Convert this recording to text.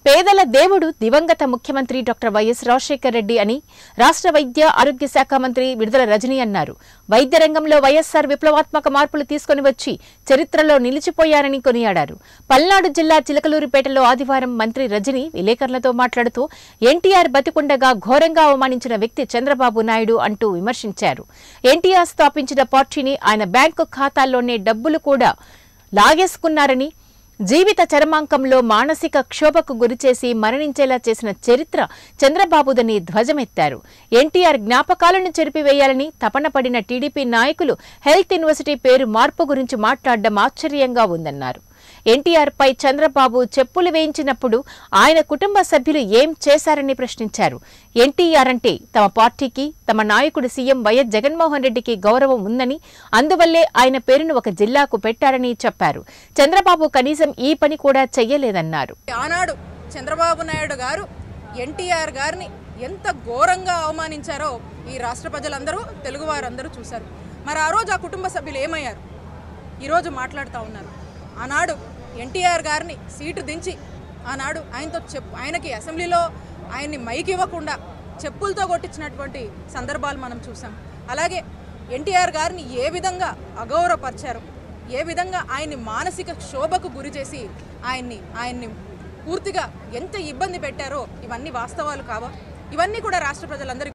పేదల దేవుడు దివంగత ముఖ్యమంత్రి డాక్టర్ వైఎస్ రాజశేఖర రెడ్డి అని రాష్ట్ర వైద్య ఆరోగ్య శాఖ మంత్రి విడుదల రజని అన్నారు వైద్య రంగంలో వైఎస్సార్ విప్లవాత్మక మార్పులు తీసుకుని వచ్చి చరిత్రలో నిలిచిపోయారని కొనియాడారు పల్నాడు జిల్లా చిలకలూరిపేటలో ఆదివారం మంత్రి రజని విలేకరులతో మాట్లాడుతూ ఎన్టీఆర్ బతికుండగా ఘోరంగా అవమానించిన వ్యక్తి చంద్రబాబు నాయుడు అంటూ విమర్శించారు ఎన్టీఆర్ స్థాపించిన పార్టీని ఆయన బ్యాంకు ఖాతాల్లోనే డబ్బులు కూడా లాగేసుకున్నారని జీవిత చరమాంకంలో మానసిక క్షోభకు గురిచేసి మరణించేలా చేసిన చరిత్ర చంద్రబాబుదని ధ్వజమెత్తారు ఎన్టీఆర్ జ్ఞాపకాలను చెరిపివేయాలని తపన పడిన టీడీపీ నాయకులు హెల్త్ యూనివర్సిటీ పేరు మార్పు గురించి మాట్లాడడం ఆశ్చర్యంగా ఉందన్నారు ఎన్టీఆర్ పై చంద్రబాబు చెప్పులు వేయించినప్పుడు ఆయన కుటుంబ సభ్యులు ఏం చేశారని ప్రశ్నించారు ఎన్టీఆర్ అంటే తమ పార్టీకి తమ నాయకుడు సీఎం వైఎస్ జగన్మోహన్ రెడ్డికి గౌరవం ఉందని అందువల్లే ఆయన పేరును ఒక జిల్లాకు పెట్టారని చెప్పారు చంద్రబాబు కనీసం ఈ పని కూడా చెయ్యలేదన్నారు ఆనాడు చంద్రబాబు నాయుడు గారు ఎన్టీఆర్ గారిని ఎంత ఘోరంగా అవమానించారో ఈ రాష్ట్ర ప్రజలందరూ తెలుగు వారందరూ చూశారు మరి ఆ రోజు ఆ కుటుంబ సభ్యులు ఏమయ్యారు ఈరోజు మాట్లాడుతూ ఉన్నారు ఆనాడు ఎన్టీఆర్ గారిని సీటు దించి ఆనాడు ఆయనతో చెప్పు ఆయనకి అసెంబ్లీలో ఆయన్ని మైక్ ఇవ్వకుండా చెప్పులతో కొట్టించినటువంటి సందర్భాలు మనం చూసాం అలాగే ఎన్టీఆర్ గారిని ఏ విధంగా అగౌరవపరిచారు ఏ విధంగా ఆయన్ని మానసిక క్షోభకు గురి చేసి ఆయన్ని ఆయన్ని పూర్తిగా ఎంత ఇబ్బంది పెట్టారో ఇవన్నీ వాస్తవాలు కావా ఇవన్నీ కూడా రాష్ట్ర ప్రజలందరికీ